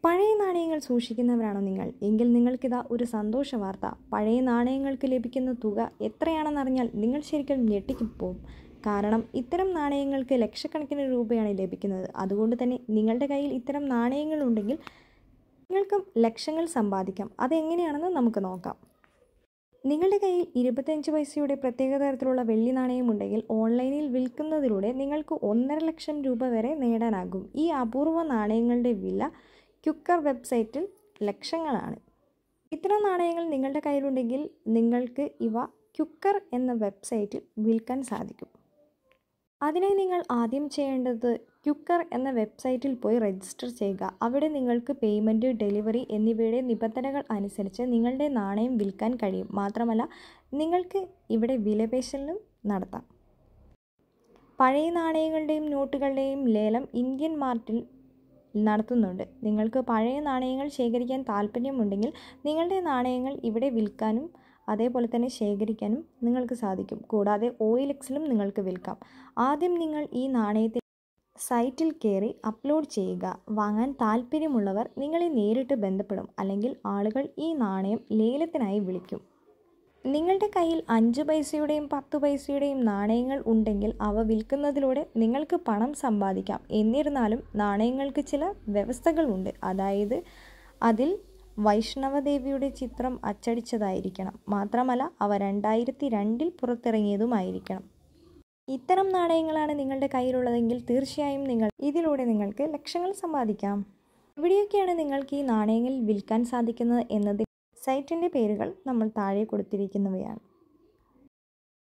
പഴയ നാണയങ്ങൾ സൂക്ഷിക്കുന്നവരാണോ നിങ്ങൾ എങ്കിൽ നിങ്ങൾക്കിതാ ഒരു സന്തോഷ വാർത്ത പഴയ നാണയങ്ങൾക്ക് ലഭിക്കുന്ന തുക എത്രയാണെന്നറിഞ്ഞാൽ നിങ്ങൾ ശരിക്കും ഞെട്ടിപ്പോവും കാരണം ഇത്തരം നാണയങ്ങൾക്ക് ലക്ഷക്കണക്കിന് രൂപയാണ് ലഭിക്കുന്നത് അതുകൊണ്ട് തന്നെ നിങ്ങളുടെ കയ്യിൽ ഇത്തരം നാണയങ്ങളുണ്ടെങ്കിൽ നിങ്ങൾക്കും ലക്ഷങ്ങൾ സമ്പാദിക്കാം അതെങ്ങനെയാണെന്ന് നമുക്ക് നോക്കാം നിങ്ങളുടെ കയ്യിൽ ഇരുപത്തഞ്ച് പൈസയുടെ പ്രത്യേക തരത്തിലുള്ള വെള്ളി നാണയം ഉണ്ടെങ്കിൽ ഓൺലൈനിൽ വിൽക്കുന്നതിലൂടെ നിങ്ങൾക്ക് ഒന്നര ലക്ഷം രൂപ വരെ നേടാനാകും ഈ അപൂർവ നാണയങ്ങളുടെ വില ക്യുക്കർ വെബ്സൈറ്റിൽ ലക്ഷങ്ങളാണ് ഇത്തരം നാണയങ്ങൾ നിങ്ങളുടെ കയ്യിലുണ്ടെങ്കിൽ നിങ്ങൾക്ക് ഇവ ക്യുക്കർ എന്ന വെബ്സൈറ്റിൽ വിൽക്കാൻ സാധിക്കും അതിനായി നിങ്ങൾ ആദ്യം ചെയ്യേണ്ടത് ക്യുക്കർ എന്ന വെബ്സൈറ്റിൽ പോയി രജിസ്റ്റർ ചെയ്യുക അവിടെ നിങ്ങൾക്ക് പേയ്മെൻറ്റ് ഡെലിവറി എന്നിവയുടെ നിബന്ധനകൾ അനുസരിച്ച് നിങ്ങളുടെ നാണയം വിൽക്കാൻ കഴിയും മാത്രമല്ല നിങ്ങൾക്ക് ഇവിടെ വിലപേശലും നടത്താം പഴയ നാണയങ്ങളുടെയും നോട്ടുകളുടെയും ലേലം ഇന്ത്യൻ മാർട്ടിൽ നടത്തുന്നുണ്ട് നിങ്ങൾക്ക് പഴയ നാണയങ്ങൾ ശേഖരിക്കാൻ താല്പര്യമുണ്ടെങ്കിൽ നിങ്ങളുടെ നാണയങ്ങൾ ഇവിടെ വിൽക്കാനും അതേപോലെ തന്നെ ശേഖരിക്കാനും നിങ്ങൾക്ക് സാധിക്കും കൂടാതെ ഒ എൽ എക്സിലും നിങ്ങൾക്ക് വിൽക്കാം ആദ്യം നിങ്ങൾ ഈ നാണയത്തിൽ സൈറ്റിൽ കയറി അപ്ലോഡ് ചെയ്യുക വാങ്ങാൻ താല്പര്യമുള്ളവർ നിങ്ങളെ നേരിട്ട് ബന്ധപ്പെടും അല്ലെങ്കിൽ ആളുകൾ ഈ നാണയം ലേലത്തിനായി വിളിക്കും നിങ്ങളുടെ കയ്യിൽ അഞ്ച് പൈസയുടെയും പത്ത് പൈസയുടെയും നാണയങ്ങൾ ഉണ്ടെങ്കിൽ അവ വിൽക്കുന്നതിലൂടെ നിങ്ങൾക്ക് പണം സമ്പാദിക്കാം എന്നിരുന്നാലും നാണയങ്ങൾക്ക് ചില വ്യവസ്ഥകളുണ്ട് അതായത് അതിൽ വൈഷ്ണവദേവിയുടെ ചിത്രം അച്ചടിച്ചതായിരിക്കണം മാത്രമല്ല അവ രണ്ടായിരത്തി രണ്ടിൽ പുറത്തിറങ്ങിയതുമായിരിക്കണം ഇത്തരം നാണയങ്ങളാണ് നിങ്ങളുടെ കയ്യിലുള്ളതെങ്കിൽ തീർച്ചയായും നിങ്ങൾ ഇതിലൂടെ നിങ്ങൾക്ക് ലക്ഷങ്ങൾ സമ്പാദിക്കാം എവിടെയൊക്കെയാണ് നിങ്ങൾക്ക് ഈ നാണയങ്ങൾ വിൽക്കാൻ സാധിക്കുന്നത് എന്നതിൽ സൈറ്റിൻ്റെ പേരുകൾ നമ്മൾ താഴെ കൊടുത്തിരിക്കുന്നവയാണ്